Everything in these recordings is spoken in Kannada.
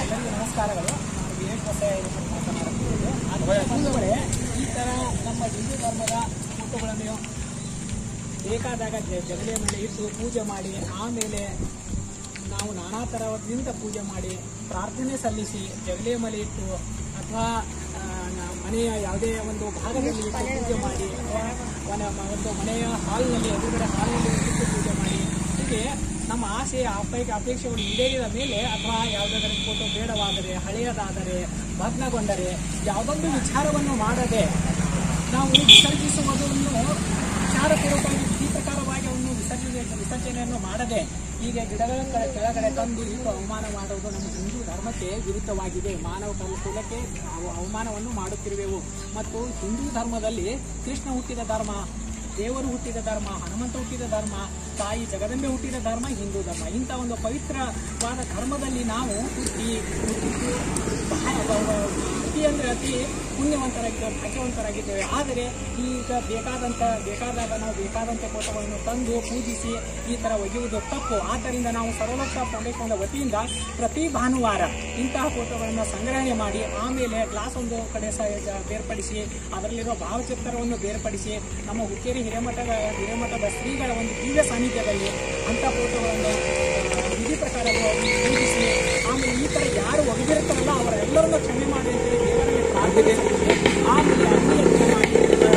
ಎಲ್ಲರಿಗೂ ನಮಸ್ಕಾರಗಳು ನಾನು ವಿವೇಕ್ ಹೊಸೆ ಮಾತನಾಡುತ್ತಿರುವುದು ಆದರೆ ಬಂಧುಗಳೇ ಈ ಥರ ನಮ್ಮ ಹಿಂದೂ ಧರ್ಮದ ಫೋಟೋಗಳನ್ನು ಬೇಕಾದಾಗ ಜ- ಜಗಲಿಯ ಮೇಲೆ ಇಟ್ಟು ಪೂಜೆ ಮಾಡಿ ಆಮೇಲೆ ನಾವು ನಾನಾ ಥರದಿಂದ ಪೂಜೆ ಮಾಡಿ ಪ್ರಾರ್ಥನೆ ಸಲ್ಲಿಸಿ ಜಗಲಿಯ ಮೇಲೆ ಇಟ್ಟು ಅಥವಾ ಆ, ನ- ಮನೆಯ ಯಾವುದೇ ಒಂದು ಭಾಗದಲ್ಲಿ ಇಟ್ಟು ಪೂಜೆ ಮಾಡಿ ಅಥವಾ ಒಂದು ಒಂದು ಮನೆಯ ಹಾಲ್ನಲ್ಲಿ ಎದುರುಗಡೆ ಹಾಲ್ನಲ್ಲಿ ಇಟ್ಟು ಪೂಜೆ ಮಾಡಿ ಹೀಗೆ ನಮ್ಮ ಆಸೆ ಅಪೇಕ್ಷೆ ಅಪೇಕ್ಷೆಗಳು ಈಡೇರಿದ ಮೇಲೆ ಅಥವಾ ಯಾವುದಾದರೂ ಫೋಟೋ ಬೇಡವಾದರೆ ಹಳೆಯದಾದರೆ ಭಗ್ನಗೊಂಡರೆ ಯಾವುದೊಂದು ವಿಚಾರವನ್ನು ಮಾಡದೆ ನಾವು ವಿಸರ್ಜಿಸುವುದನ್ನು ವಿಚಾರಪೂರ್ವಕವಾಗಿ ಈ ಪ್ರಕಾರವಾಗಿ ಅವನು ವಿಸರ್ಜನೆ ವಿಸರ್ಜನೆಯನ್ನು ಮಾಡದೆ ಹೀಗೆ ಗಿಡಗಳ ಕೆಳ- ಕೆಳಗಡೆ ತಂದು ಇಟ್ಟು ಅವಮಾನ ಮಾಡುವುದು ನಮ್ಮ ಹಿಂದೂ ಧರ್ಮಕ್ಕೆ ವಿರುದ್ಧವಾಗಿದೆ ಮಾನವ ಕುಲಕ್ಕೆ ನಾವು ಅವಮಾನವನ್ನು ಮಾಡುತ್ತಿರುವೆವು ಮತ್ತು ಹಿಂದೂ ಧರ್ಮದಲ್ಲಿ ಕೃಷ್ಣ ಹುಟ್ಟಿದ ಧರ್ಮ ದೇವರು ಹುಟ್ಟಿದ ಧರ್ಮ ಹನುಮಂತ ಹುಟ್ಟಿದ ಧರ್ಮ ತಾಯಿ ಜಗದಂಬೆ ಹುಟ್ಟಿದ ಧರ್ಮ ಹಿಂದೂ ಧರ್ಮ ಇಂಥ ಒಂದು ಪವಿತ್ರವಾದ ಧರ್ಮದಲ್ಲಿ ನಾವು ಹುಟ್ಟಿ ಹುಟ್ಟಿದ್ದು ಬಹಳ ಬ- ಬ- ಅತಿ ಅಂದರೆ ಅತಿ ಪುಣ್ಯವಂತರಾಗಿದ್ದೇವೆ ಭಾಗ್ಯವಂತರಾಗಿದ್ದೇವೆ ಆದರೆ ಈಗ ಬೇಕಾದಂಥ ಬೇಕಾದಾಗ ನಾವು ಬೇಕಾದಂಥ ಫೋಟೋಗಳನ್ನು ತಂದು ಪೂಜಿಸಿ ಈ ಥರ ಒಗೆಯುವುದು ತಪ್ಪು ಆದ್ದರಿಂದ ನಾವು ಸರ್ವಲೋಕ ಫೌಂಡೇಶನ್ ವತಿಯಿಂದ ಪ್ರತಿ ಭಾನುವಾರ ಇಂತಹ ಫೋಟೋಗಳನ್ನು ಸಂಗ್ರಹಣೆ ಮಾಡಿ ಆಮೇಲೆ ಗ್ಲಾಸ್ ಒಂದು ಕಡೆ ಸಹ ಜ- ಬೇರ್ಪಡಿಸಿ ಅದರಲ್ಲಿರುವ ಭಾವಚಿತ್ರವನ್ನು ಬೇರ್ಪಡಿಸಿ ನಮ್ಮ ಹುಕ್ಕೇರಿ ಹಿರೇಮಠದ ಹಿರೇಮಠದ ಶ್ರೀಗಳ ಒಂದು ದಿವ್ಯ ಸಾನ್ನಿಧ್ಯದಲ್ಲಿ ಅಂಥ ಫೋಟೋಗಳನ್ನು ಆ, ವಿಧಿ ಪ್ರಕಾರ ಪೂಜಿಸಿ ಆಮೇಲೆ ಈ ಥರ ಯಾರು ಒಗೆದಿರ್ತಾರಲ್ಲ ಅವರೆಲ್ಲರನ್ನು ಕ್ಷಮೆ ಮಾಡಿ ಅಂತೇಳಿ ದೇವರಲ್ಲಿ ಪ್ರಾರ್ಥನೆ ಸಲ್ಲಿಸಿ ಆಮೇಲೆ ಅಗ್ನಿ ಯಜ್ಞ ಮಾಡಿ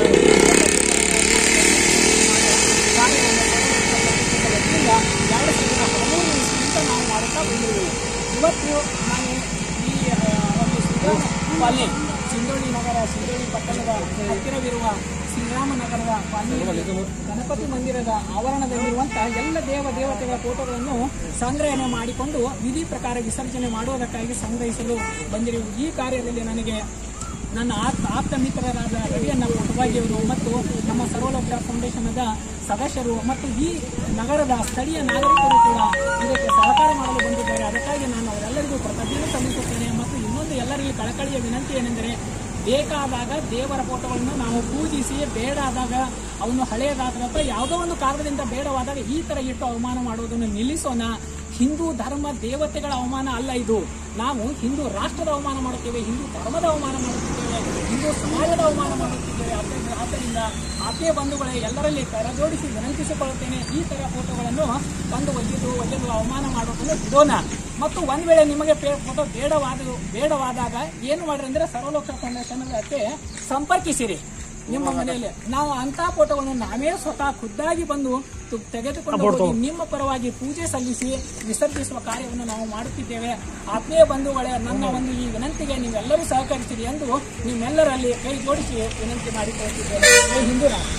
ಆ, ಕಾರ್ಯವನ್ನು ವತಿಯಿಂದ ಎರಡು ಸಾವಿರದ ಹದಿಮೂರು ಇಸ್ವಿಯಿಂದ ನಾವು ಮಾಡುತ್ತಾ ಬಂದಿರುವೆವು ಇವತ್ತು ನಾನು ಈ ಆ, ಒಂದು ಶ್ರೀರಾಮ ಪಾಲನೆ ಸಿಂಧೋಳಿ ನಗರ ಸಿಂಧೋಳಿ ಪಟ್ಟಣದ ಹತ್ತಿರವಿರುವ ಶ್ರೀರಾಮನಗರದ ಪಾಲನೆ ಗಣಪತಿ ಮಂದಿರದ ಆವರಣದಲ್ಲಿರುವಂತಹ ಎಲ್ಲ ದೇವ ದೇವತೆಗಳ ಫೋಟೋಗಳನ್ನು ಸಂಗ್ರಹಣೆ ಮಾಡಿಕೊಂಡು ವಿಧಿ ಪ್ರಕಾರ ವಿಸರ್ಜನೆ ಮಾಡುವುದಕ್ಕಾಗಿ ಸಂಗ್ರಹಿಸಲು ಬಂದಿರುವ ಈ ಕಾರ್ಯದಲ್ಲಿ ನನಗೆ ನನ್ನ ಆಪ್ತ ಆಪ್ತ ಮಿತ್ರರಾದ ರವಿಯನ್ನ ಪುಟ್ಟವಾಗಿಯವರು ಮತ್ತು ನಮ್ಮ ಸರ್ವಲೋಕ ಫೌಂಡೇಶನದ ಸದಸ್ಯರು ಮತ್ತು ಈ ನಗರದ ಸ್ಥಳೀಯ ನಾಗರಿಕರು ಕೂಡ ಇದಕ್ಕೆ ಸಹಕಾರ ಮಾಡಲು ಬಂದಿದ್ದಾರೆ ಅದಕ್ಕಾಗಿ ನಾನು ಅವರೆಲ್ಲರಿಗೂ ಕೃತಜ್ಞತೆ ಸಲ್ಲಿಸುತ್ತೇನೆ ಮತ್ತು ಇನ್ನೊಂದು ಎಲ್ಲರಿಗೂ ಕಳಕಳಿಯ ವಿನಂತಿ ಏನೆಂದರೆ ಬೇಕಾದಾಗ ದೇವರ ಫೋಟೋಗಳನ್ನು ನಾವು ಪೂಜಿಸಿ ಬೇಡಾದಾಗ ಅವನು ಹಳೆಯದಾದ ಅಥವಾ ಯಾವುದೋ ಒಂದು ಕಾರಣದಿಂದ ಬೇಡವಾದಾಗ ಈ ತರ ಇಟ್ಟು ಅವಮಾನ ಮಾಡುವುದನ್ನು ನಿಲ್ಲಿಸೋಣ ಹಿಂದೂ ಧರ್ಮ ದೇವತೆಗಳ ಅವಮಾನ ಅಲ್ಲ ಇದು ನಾವು ಹಿಂದೂ ರಾಷ್ಟ್ರದ ಅವಮಾನ ಮಾಡುತ್ತೇವೆ ಹಿಂದೂ ಧರ್ಮದ ಅವಮಾನ ಮಾಡುತ್ತಿದ್ದೇವೆ ಹಿಂದೂ ಸಮಾಜದ ಅವಮಾನ ಮಾಡುತ್ತಿದ್ದೇವೆ ಆದ್ದರಿಂದ ಆದ್ದರಿಂದ ಆತ್ಮೀಯ ಬಂಧುಗಳೇ ಎಲ್ಲರಲ್ಲಿ ಕರಜೋಡಿಸಿ ವಿನಂತಿಸಿಕೊಳ್ಳುತ್ತೇನೆ ಈ ತರ ಫೋಟೋಗಳನ್ನು ತಂದು ಒಗೆದು ಒಗೆದು ಅವಮಾನ ಮಾಡುವುದನ್ನು ಬಿಡೋಣ ಮತ್ತು ಒಂದ್ ವೇಳೆ ನಿಮಗೆ ಪೇ- ಫೋಟೋ ಬೇಡವಾದ ಬೇಡವಾದಾಗ ಏನು ಮಾಡ್ರಿ ಅಂದ್ರೆ ಸರ್ವಲೋಕ ಫೌಂಡೇಶನ್ ಸಂಪರ್ಕಿಸಿರಿ ನಿಮ್ಮ ಮನೆಯಲ್ಲಿ ನಾವು ಅಂತ ಫೋಟೋಗಳನ್ನು ನಾವೇ ಸ್ವತಃ ಖುದ್ದಾಗಿ ಬಂದು ತು- ತೆಗೆದುಕೊಂಡು ಹೋಗಿ ನಿಮ್ಮ ಪರವಾಗಿ ಪೂಜೆ ಸಲ್ಲಿಸಿ ವಿಸರ್ಜಿಸುವ ಕಾರ್ಯವನ್ನು ನಾವು ಮಾಡುತ್ತಿದ್ದೇವೆ ಆತ್ಮೀಯ ಬಂಧುಗಳೇ ನನ್ನ ಒಂದು ಈ ವಿನಂತಿಗೆ ನೀವೆಲ್ಲರೂ ಸಹಕರಿಸಿರಿ ಎಂದು ನಿಮ್ಮೆಲ್ಲರಲ್ಲಿ ಕೈ ಜೋಡಿಸಿ ವಿನಂತಿ ಮಾಡಿಕೊಳ್ಳುತ್ತಿದ್ದೇನೆ ಜೈ ಹಿಂದೂ ರಾಷ್ಟ್ರ.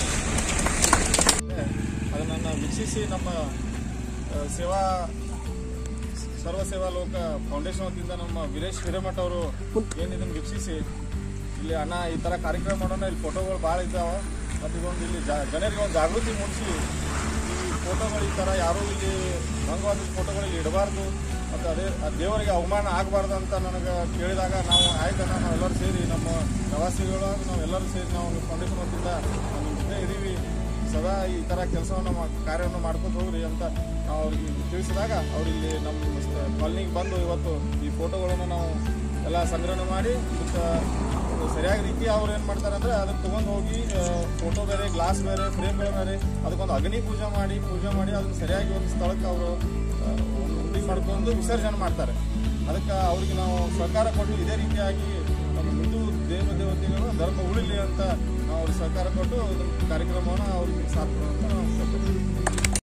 ಅದನ್ನು ವೀಕ್ಷಿಸಿ ನಮ್ಮ ಆ, ಸೇವಾ ಸರ್ವ ಸೇವಾ ಲೋಕ ಫೌಂಡೇಶನ್ ವತಿಯಿಂದ ನಮ್ಮ ವೀರೇಶ್ ಹಿರೇಮಠ ಅವರು ಏನು ಇದನ್ನು ವೀಕ್ಷಿಸಿ ಇಲ್ಲಿ ಅಣ್ಣ ಈ ಥರ ಕಾರ್ಯಕ್ರಮ ಮಾಡೋಣ ಇಲ್ಲಿ ಫೋಟೋಗಳು ಭಾಳ ಇದ್ದಾವೆ ಮತ್ತು ಇದೊಂದು ಇಲ್ಲಿ ಜಾ ಜನರಿಗೆ ಒಂದು ಜಾಗೃತಿ ಮೂಡಿಸಿ ಈ ಫೋಟೋಗಳು ಈ ಥರ ಯಾರೂ ಇಲ್ಲಿ ಭಂಗವಾದ ಫೋಟೋಗಳು ಇಲ್ಲಿ ಇಡಬಾರ್ದು ಮತ್ತು ಅದೇ ಆ ದೇವರಿಗೆ ಅವಮಾನ ಆಗಬಾರ್ದು ಅಂತ ನನಗೆ ಕೇಳಿದಾಗ ನಾವು ಆಯ್ತಣ್ಣ ನಾವೆಲ್ಲರೂ ಸೇರಿ ನಮ್ಮ ಪ್ರವಾಸಿಗಳು ನಾವೆಲ್ಲರೂ ಸೇರಿ ನಾವು ಫೌಂಡೇಶನ್ ವತಿಯಿಂದ ನಾವು ನಿಮ್ಮ ಜೊತೆ ಇದ್ದೀವಿ ಸದಾ ಈ ಥರ ಕೆಲಸವನ್ನು ಕಾರ್ಯವನ್ನು ಮಾಡ್ಕೊಂಡು ಹೋಗ್ರಿ ಅಂತ ನಾವು ಅವ್ರಿಗೆ ತಿಳಿಸಿದಾಗ ಅವ್ರು ಇಲ್ಲಿ ನಮ್ಮ ಕಾಲನಿಗೆ ಬಂದು ಇವತ್ತು ಈ ಫೋಟೋಗಳನ್ನು ನಾವು ಎಲ್ಲ ಸಂಗ್ರಹಣೆ ಮಾಡಿ ಇದಕ್ಕೆ ಸರಿಯಾದ ರೀತಿ ಅವ್ರು ಏನು ಮಾಡ್ತಾರೆ ಅಂದರೆ ಅದನ್ನ ತೊಗೊಂಡು ಹೋಗಿ ಫೋಟೋ ಬೇರೆ ಗ್ಲಾಸ್ ಬೇರೆ ಫ್ರೇಮ್ಗಳು ಬೇರೆ ಅದಕ್ಕೊಂದು ಅಗ್ನಿ ಪೂಜೆ ಮಾಡಿ ಪೂಜೆ ಮಾಡಿ ಅದನ್ನ ಸರಿಯಾಗಿ ಒಂದು ಸ್ಥಳಕ್ಕೆ ಅವರು ಒಂದು ಉಂಡಿ ಮಾಡ್ಕೊಂಡು ವಿಸರ್ಜನೆ ಮಾಡ್ತಾರೆ ಅದಕ್ಕೆ ಅವ್ರಿಗೆ ನಾವು ಸಹಕಾರ ಕೊಟ್ಟು ಇದೇ ರೀತಿಯಾಗಿ ನಮ್ಮ ಹಿಂದೂ ದೇವ ದೇವತೆಗಳು ಧರ್ಮ ಉಳಿಲಿ ಅಂತ ನಾವು ಅವ್ರಿಗೆ ಸಹಕಾರ ಕೊಟ್ಟು ಇದನ್ನ ಕಾರ್ಯಕ್ರಮವನ್ನು ಅವ್ರಿಗೆ ಸಾಥ್ ಅಂತ ನಾವು ಕೇಳ್ಕೊತೀವಿ.